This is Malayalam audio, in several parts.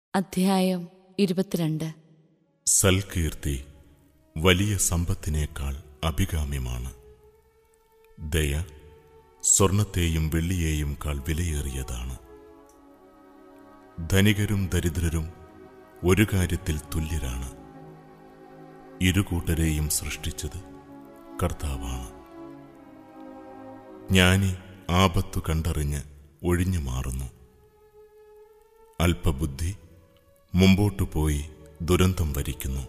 അധ്യായം ഇരുപത്തിരണ്ട് സൽകീർത്തി വലിയ സമ്പത്തിനേക്കാൾ അഭികാമ്യമാണ് ദയ സ്വർണത്തെയും വെള്ളിയെയും കാൾ വിലയേറിയതാണ് ധനികരും ദരിദ്രരും ഒരു കാര്യത്തിൽ തുല്യരാണ് ഇരുകൂട്ടരെയും സൃഷ്ടിച്ചത് കർത്താവാണ് ജ്ഞാനി ആപത്തു കണ്ടറിഞ്ഞ് ഒഴിഞ്ഞു മാറുന്നു അല്പബുദ്ധി മുമ്പോട്ടു പോയി ദുരന്തം വരിക്കുന്നു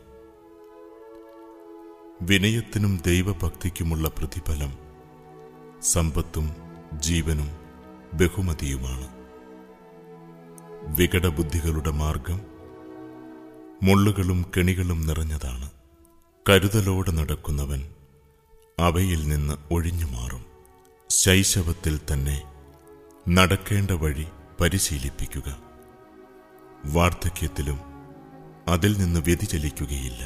വിനയത്തിനും ദൈവഭക്തിക്കുമുള്ള പ്രതിഫലം സമ്പത്തും ജീവനും ബഹുമതിയുമാണ് വികടബുദ്ധികളുടെ മാർഗം മുള്ളുകളും കെണികളും നിറഞ്ഞതാണ് കരുതലോടെ നടക്കുന്നവൻ അവയിൽ നിന്ന് ഒഴിഞ്ഞു മാറും ശൈശവത്തിൽ തന്നെ നടക്കേണ്ട വഴി പരിശീലിപ്പിക്കുക വാർദ്ധക്യത്തിലും അതിൽ നിന്ന് വ്യതിചലിക്കുകയില്ല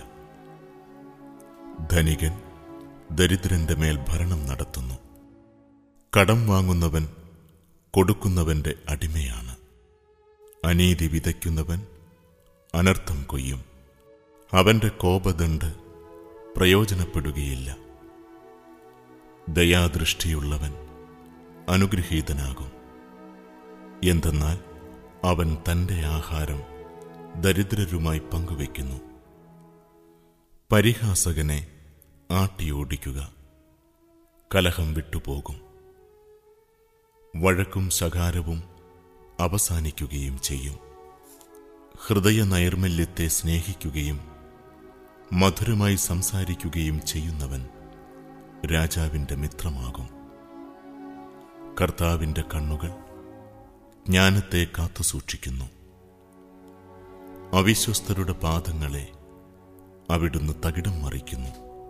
ധനികൻ ദരിദ്രന്റെ മേൽ ഭരണം നടത്തുന്നു കടം വാങ്ങുന്നവൻ കൊടുക്കുന്നവന്റെ അടിമയാണ് അനീതി വിതയ്ക്കുന്നവൻ അനർത്ഥം കൊയ്യും അവന്റെ കോപദണ്ഡ് പ്രയോജനപ്പെടുകയില്ല ദയാദൃഷ്ടിയുള്ളവൻ അനുഗ്രഹീതനാകും എന്തെന്നാൽ അവൻ തന്റെ ആഹാരം ദരിദ്രരുമായി പങ്കുവെക്കുന്നു പരിഹാസകനെ ആട്ടിയോടിക്കുക കലഹം വിട്ടുപോകും വഴക്കും ശകാരവും അവസാനിക്കുകയും ചെയ്യും ഹൃദയ നൈർമല്യത്തെ സ്നേഹിക്കുകയും മധുരമായി സംസാരിക്കുകയും ചെയ്യുന്നവൻ രാജാവിന്റെ മിത്രമാകും കർത്താവിന്റെ കണ്ണുകൾ ജ്ഞാനത്തെ കാത്തുസൂക്ഷിക്കുന്നു അവിശ്വസ്തരുടെ പാദങ്ങളെ അവിടുന്ന് തകിടം മറിക്കുന്നു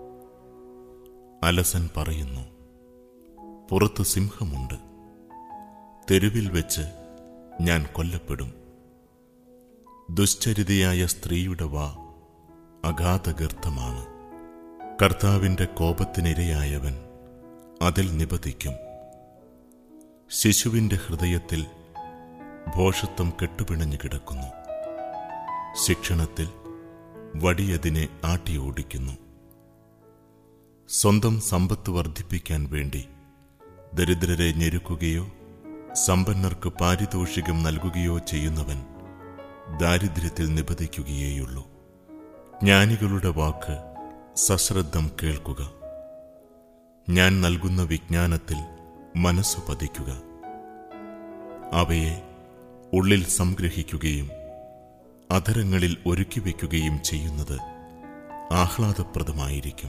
അലസൻ പറയുന്നു പുറത്ത് സിംഹമുണ്ട് തെരുവിൽ വെച്ച് ഞാൻ കൊല്ലപ്പെടും ദുശ്ചരിതയായ സ്ത്രീയുടെ വാ അഗാധഗർത്തമാണ് കർത്താവിന്റെ കോപത്തിനിരയായവൻ അതിൽ നിപതിക്കും ശിശുവിന്റെ ഹൃദയത്തിൽ ഭോഷത്വം കെട്ടുപിണഞ്ഞു കിടക്കുന്നു ശിക്ഷണത്തിൽ വടിയതിനെ ആട്ടിയോടിക്കുന്നു സ്വന്തം സമ്പത്ത് വർദ്ധിപ്പിക്കാൻ വേണ്ടി ദരിദ്രരെ ഞെരുക്കുകയോ സമ്പന്നർക്ക് പാരിതോഷികം നൽകുകയോ ചെയ്യുന്നവൻ ദാരിദ്ര്യത്തിൽ നിബദിക്കുകയേയുള്ളൂ ജ്ഞാനികളുടെ വാക്ക് സശ്രദ്ധം കേൾക്കുക ഞാൻ നൽകുന്ന വിജ്ഞാനത്തിൽ മനസ്സു പതിക്കുക അവയെ ഉള്ളിൽ സംഗ്രഹിക്കുകയും അധരങ്ങളിൽ ഒരുക്കി വയ്ക്കുകയും ചെയ്യുന്നത് ആഹ്ലാദപ്രദമായിരിക്കും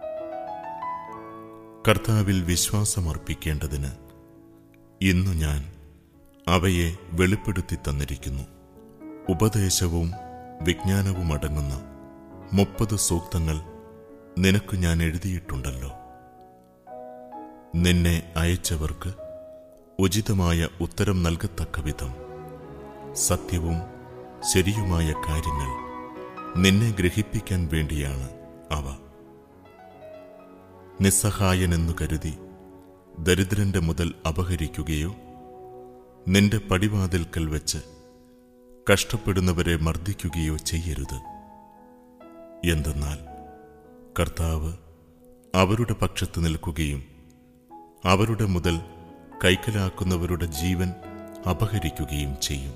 കർത്താവിൽ വിശ്വാസമർപ്പിക്കേണ്ടതിന് ഇന്നു ഞാൻ അവയെ വെളിപ്പെടുത്തി തന്നിരിക്കുന്നു ഉപദേശവും വിജ്ഞാനവും അടങ്ങുന്ന മുപ്പത് സൂക്തങ്ങൾ നിനക്ക് ഞാൻ എഴുതിയിട്ടുണ്ടല്ലോ നിന്നെ അയച്ചവർക്ക് ഉചിതമായ ഉത്തരം നൽകത്തക്ക വിധം സത്യവും ശരിയുമായ കാര്യങ്ങൾ നിന്നെ ഗ്രഹിപ്പിക്കാൻ വേണ്ടിയാണ് അവ നിസ്സഹായനെന്നു കരുതി ദരിദ്രന്റെ മുതൽ അപഹരിക്കുകയോ നിന്റെ പടിവാതിൽക്കൽ വെച്ച് കഷ്ടപ്പെടുന്നവരെ മർദ്ദിക്കുകയോ ചെയ്യരുത് എന്തെന്നാൽ കർത്താവ് അവരുടെ പക്ഷത്ത് നിൽക്കുകയും അവരുടെ മുതൽ കൈക്കലാക്കുന്നവരുടെ ജീവൻ അപഹരിക്കുകയും ചെയ്യും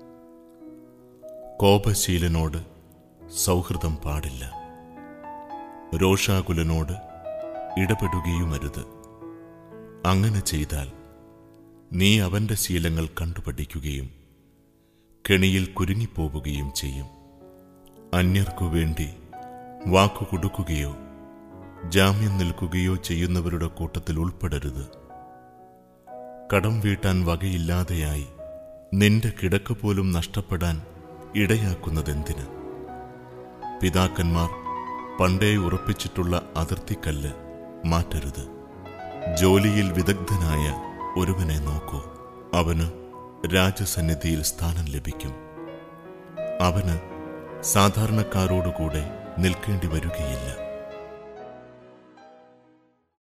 കോപശീലനോട് സൗഹൃദം പാടില്ല രോഷാകുലനോട് ഇടപെടുകയുമരുത് അങ്ങനെ ചെയ്താൽ നീ അവന്റെ ശീലങ്ങൾ കണ്ടുപഠിക്കുകയും കെണിയിൽ കുരുങ്ങിപ്പോവുകയും ചെയ്യും അന്യർക്കു വേണ്ടി വാക്കു കൊടുക്കുകയോ ജാമ്യം നിൽക്കുകയോ ചെയ്യുന്നവരുടെ കൂട്ടത്തിൽ ഉൾപ്പെടരുത് കടം വീട്ടാൻ വകയില്ലാതെയായി നിന്റെ കിടക്ക് പോലും നഷ്ടപ്പെടാൻ ഇടയാക്കുന്നതെന്തിന് പിതാക്കന്മാർ പണ്ടേ ഉറപ്പിച്ചിട്ടുള്ള അതിർത്തിക്കല്ല് മാറ്റരുത് ജോലിയിൽ വിദഗ്ധനായ ഒരുവനെ നോക്കൂ അവന് രാജസന്നിധിയിൽ സ്ഥാനം ലഭിക്കും അവന് സാധാരണക്കാരോടുകൂടെ നിൽക്കേണ്ടി വരികയില്ല